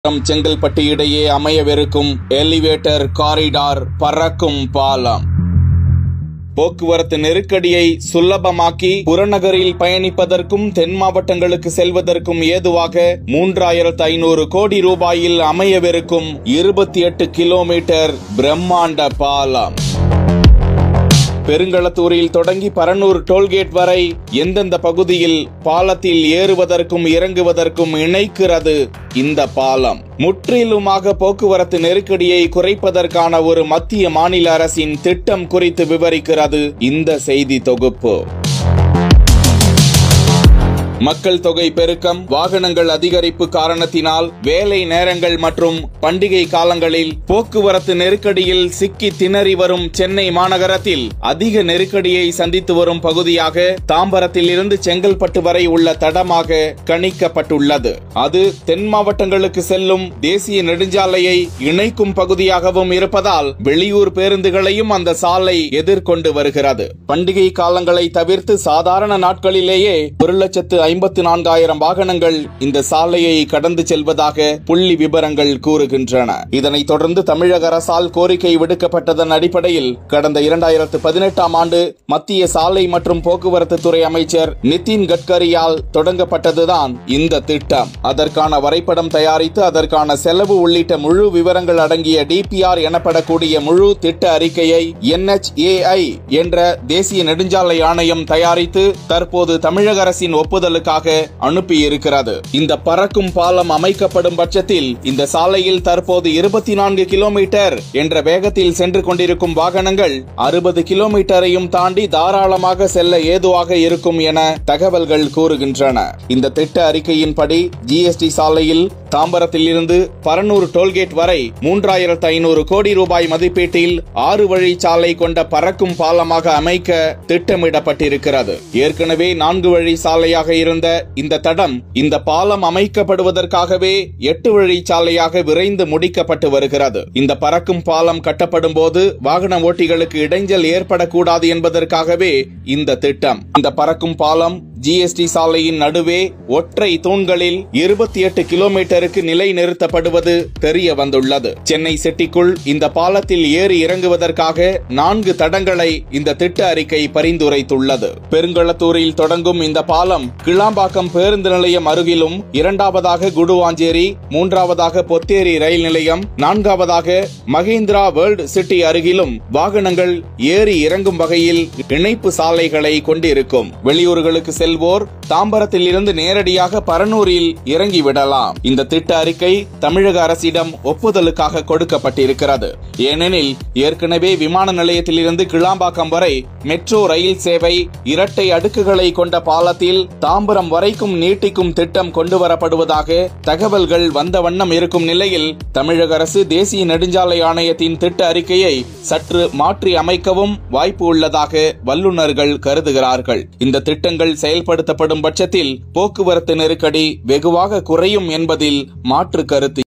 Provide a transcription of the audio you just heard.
தாம்பரம் செங்கல்பட்டு இடையே அமையவிருக்கும் elevator corridor பறக்கும் பாலம் போக்குவரத்து நெருக்கடியை சுலபமாக்கி புறநகரில் பயணிப்பதற்கும் தென் மாவட்டங்களுக்கு செல்வதற்கும் ஏதுவாக மூன்றாயிரத்து ஐநூறு கோடி ரூபாயில் அமையவிருக்கும் இருபத்தி எட்டு கிலோமீட்டர் பிரம்மாண்ட பாலம் பெருங்களத்தூரில் தொடங்கி பரனூர் டோல்கேட் வரை எந்தெந்த பகுதியில் பாலத்தில் ஏறுவதற்கும் இறங்குவதற்கும் இணைக்கிறது இந்த பாலம் முற்றிலுமாக போக்குவரத்து நெருக்கடியை குறைப்பதற்கான ஒரு மத்திய மாநில அரசின் திட்டம் குறித்து விவரிக்கிறது இந்த செய்தி தொகுப்பு மக்கள் தொகை பெருக்கம் வாகனங்கள் அதிகரிப்பு காரணத்தினால் வேலை நேரங்கள் மற்றும் பண்டிகை காலங்களில் போக்குவரத்து நெருக்கடியில் சிக்கி திணறி வரும் சென்னை மாநகரத்தில் அதிக நெருக்கடியை சந்தித்து வரும் பகுதியாக தாம்பரத்தில் இருந்து செங்கல்பட்டு வரை உள்ள தடமாக கணிக்கப்பட்டுள்ளது அது தென் மாவட்டங்களுக்கு செல்லும் தேசிய நெடுஞ்சாலையை இணைக்கும் பகுதியாகவும் இருப்பதால் வெளியூர் பேருந்துகளையும் அந்த சாலை எதிர்கொண்டு வருகிறது பண்டிகை காலங்களை தவிர்த்து சாதாரண நாட்களிலேயே ஒரு லட்சத்து ஐம்பத்து நான்காயிரம் வாகனங்கள் இந்த சாலையை கடந்து செல்வதாக புள்ளி விவரங்கள் கூறுகின்றன இதனைத் தொடர்ந்து தமிழக அரசால் கோரிக்கை விடுக்கப்பட்டதன் அடிப்படையில் கடந்த இரண்டாயிரத்து பதினெட்டாம் ஆண்டு மத்திய சாலை மற்றும் போக்குவரத்து துறை அமைச்சர் நிதின் கட்கரியால் தொடங்கப்பட்டதுதான் இந்த திட்டம் அதற்கான வரைபடம் தயாரித்து அதற்கான செலவு உள்ளிட்ட முழு விவரங்கள் அடங்கிய டிபிஆர் எனப்படக்கூடிய முழு திட்ட அறிக்கையை என்ஹெச்ஏஐ என்ற தேசிய நெடுஞ்சாலை ஆணையம் தயாரித்து தற்போது தமிழக அரசின் ஒப்புதலுக்காக அனுப்பியிருக்கிறது இந்த பறக்கும் பாலம் அமைக்கப்படும் பட்சத்தில் இந்த சாலையில் தற்போது இருபத்தி நான்கு கிலோமீட்டர் என்ற வேகத்தில் சென்று கொண்டிருக்கும் வாகனங்கள் அறுபது கிலோமீட்டரையும் தாண்டி தாராளமாக செல்ல ஏதுவாக இருக்கும் என தகவல்கள் கூறுகின்றன இந்த திட்ட அறிக்கையின்படி ஜிஎஸ்டி சாலையில் தாம்பரத்தில் இருந்து பரனூர் டோல்கேட் வரை மூன்றாயிரத்து ஐநூறு கோடி ரூபாய் மதிப்பீட்டில் ஆறு வழி சாலை கொண்ட பறக்கும் பாலமாக அமைக்க திட்டமிடப்பட்டிருக்கிறது ஏற்கனவே நான்கு வழி சாலையாக இருந்த இந்த தடம் இந்த பாலம் அமைக்கப்படுவதற்காகவே எட்டு வழி சாலையாக விரைந்து முடிக்கப்பட்டு வருகிறது இந்த பறக்கும் பாலம் கட்டப்படும் போது வாகன ஓட்டிகளுக்கு இடைஞ்சல் ஏற்படக்கூடாது என்பதற்காகவே இந்த திட்டம் இந்த பறக்கும் பாலம் ஜிஎஸ்டி சாலையின் நடுவே ஒற்றை தூண்களில் இருபத்தி எட்டு கிலோமீட்டருக்கு நிலை நிறுத்தப்படுவது தெரிய வந்துள்ளது சென்னை சிட்டிக்குள் இந்த பாலத்தில் ஏறி இறங்குவதற்காக நான்கு தடங்களை இந்த திட்ட அறிக்கை பரிந்துரைத்துள்ளது பெருங்களத்தூரில் தொடங்கும் இந்த பாலம் கிளாம்பாக்கம் பேருந்து நிலையம் அருகிலும் இரண்டாவதாக குடுவாஞ்சேரி மூன்றாவதாக பொத்தேரி ரயில் நிலையம் நான்காவதாக மகேந்திரா வேர்ல்ட் சிட்டி அருகிலும் வாகனங்கள் ஏறி இறங்கும் வகையில் இணைப்பு சாலைகளை கொண்டிருக்கும் வெளியூர்களுக்கு செல்வோர் தாம்பரத்தில் இருந்து நேரடியாக பரனூரில் இறங்கிவிடலாம் இந்த திட்ட அறிக்கை தமிழக அரசிடம் ஒப்புதலுக்காக கொடுக்கப்பட்டிருக்கிறது ஏனெனில் ஏற்கனவே விமான நிலையத்தில் இருந்து கிளாம்பாக்கம் வரை மெட்ரோ ரயில் சேவை இரட்டை அடுக்குகளை கொண்ட பாலத்தில் தாம்பரம் வரைக்கும் நீட்டிக்கும் திட்டம் கொண்டு வரப்படுவதாக தகவல்கள் வந்த வண்ணம் இருக்கும் நிலையில் தமிழக அரசு தேசிய நெடுஞ்சாலை ஆணையத்தின் திட்ட அறிக்கையை சற்று மாற்றி அமைக்கவும் வாய்ப்பு உள்ளதாக வல்லுநர்கள் கருதுகிறார்கள் இந்த திட்டங்கள் செயல்படுத்தப்படும் பட்சத்தில் போக்குவரத்து நெருக்கடி வெகுவாக குறையும் என்பதில் மாற்று கருத்து